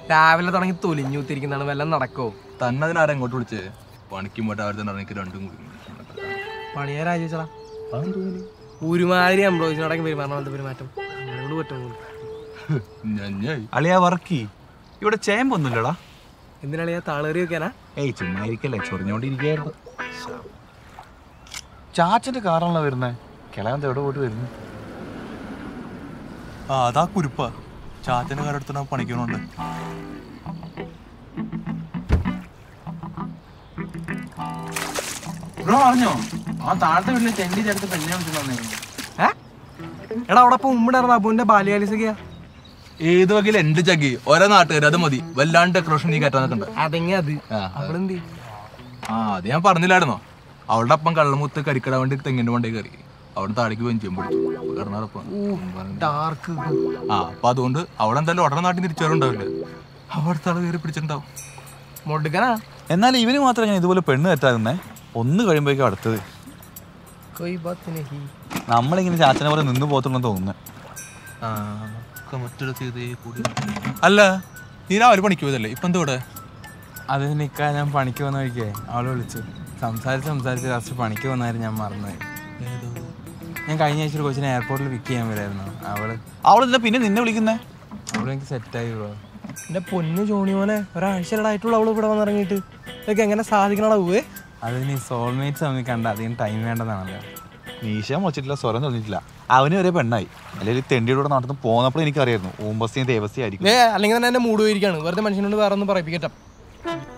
രാവിലെ തുടങ്ങി തൊലിഞ്ഞു കുത്തിരിക്കുന്നതാണ് വല്ലതും നടക്കോ തന്നെ അതിനാരെ അങ്ങോട്ട് വിളിച്ചേ പണിക്കും പോട്ടെ അവർ തന്നെ എനിക്ക് രണ്ടും കൂടി പണിയാ രാജിച്ചടാ ഒരുമാതിരി എംപ്ലോയീസിനോടൊക്കെ പെരുമാറണം പെരുമാറ്റം നമ്മളോട് പറ്റും ഞഞ്ഞായി അളിയാ വർക്കി ഇവിടെ ചേമ്പൊന്നുമില്ലടാ എന്തിനാളിയാ താളേറി വെക്കാനാ ഏയ് ചുമ്മാ ഇരിക്കല്ലേ ചൊറിഞ്ഞോണ്ടിരിക്കായിരുന്നു ചാച്ചന്റെ കാറാണല്ലോ വരുന്നേ കിളവൻ എവിടെ പോയിട്ട് വരുന്നു ആ അതാ കുരുപ്പ ചാച്ചന്റെ കാരെടുത്തിട്ട് പണിക്കണുണ്ട് ബ്രോ അറിഞ്ഞോ ആ താഴത്തെ വീട്ടിലെ ചെണ്ടി ചേർത്ത് പെണ്ണിനെ വിളിച്ചു വന്നേക്കുന്നു ഏ എടാ അവിടെ ഇപ്പൊ ഉമ്മിടായിരുന്നു അബുവിന്റെ ബാല്യകാലിസൊക്കെയാ ഏത് വകയിൽ എന്റെ ചകി ഓരോ നാട്ടുകാർ അത് മതി വല്ലാണ്ട് ഡെക്കറേഷൻ നീ കയറ്റാൻ നിൽക്കണ്ട അതെങ്ങ അത് ആ, അവളെന്ത് ആ അത് ഞാൻ പറഞ്ഞില്ലായിരുന്നോ അവളുടെ അപ്പം കള്ളമുത്ത് കരിക്കട വണ്ടി തെങ്ങിന്റെ വണ്ടി കയറി അവിടെ താഴേക്ക് വെഞ്ചിയും പിടിച്ചു കിടന്നപ്പം ഡാർക്ക് ആ അപ്പൊ അതുകൊണ്ട് അവിടെ എന്തായാലും ഉടനെ നാട്ടിൽ തിരിച്ചുവരുണ്ടാവില്ല അവിടുത്തെ ആള് കയറി പിടിച്ചിട്ടുണ്ടാവും മൊടുക്കനാ എന്നാൽ ഇവന് മാത്രം ഞാൻ ഇതുപോലെ പെണ്ണ് തെറ്റാകുന്നേ ഒന്ന് കഴിയുമ്പോഴേക്കും അടുത്തത് കൊയ് ബാത്ത് നഹി നമ്മളിങ്ങനെ ചാച്ചനെ പോലെ നിന്ന് പോകത്തുണ്ടെന്ന് തോന്നുന്നു ആ, ഒക്കെ മറ്റൊരു തീയതി കൂടി അല്ല നീ രാവിലെ പണിക്ക് പോയതല്ലേ ഇപ്പൊ എന്താ ഇവിടെ അത് നിൽക്കാൻ ഞാൻ പണിക്ക് വന്ന വഴിക്കേ അവള് വിളിച്ചു സംസാരിച്ച് സംസാരിച്ച് ലാസ്റ്റ് പണിക്ക് വന്നായിരുന്നു ഞാൻ മറന്നുപോയി ഞാൻ കഴിഞ്ഞ ആഴ്ച ഒരു കൊച്ചിനെ എയർപോർട്ടിൽ പിക്ക് ചെയ്യാൻ വരായിരുന്നു അവള് അവളെന്താ പിന്നെ നിന്നെ വിളിക്കുന്നേ അവളെനിക്ക് സെറ്റായി ബ്രോ എന്റെ പൊന്നു ജോണി മോനെ ഒരാഴ്ചയിലായിട്ടുള്ള അവള് ഇവിടെ വന്നിറങ്ങിയിട്ട് ഇതൊക്കെ എങ്ങനെ സാധിക്കണടാ പോവേ അത് നീ സോൾമേറ്റ്സ് തമ്മിൽ കണ്ട അധികം ടൈം വേണ്ടതാണല്ലോ മീശ മുളച്ചിട്ടില്ല സ്വരം തോന്നിയിട്ടില്ല അവന് വരെ പെണ്ണായി അല്ലെങ്കിൽ തെണ്ടിയുടെ കൂടെ നടന്ന് പോന്നപ്പോൾ എനിക്കറിയായിരുന്നു ഊമ്പസ്തിയും ദേവസ്തിയും ആയിരിക്കും ഏ അല്ലെങ്കിൽ തന്നെ എന്റെ മൂഡ് പോയിരിക്കാണ് വെറുതെ മനുഷ്യനോട് വേറെ ഒന്നും പറയിപ്പിക്കട്ടെ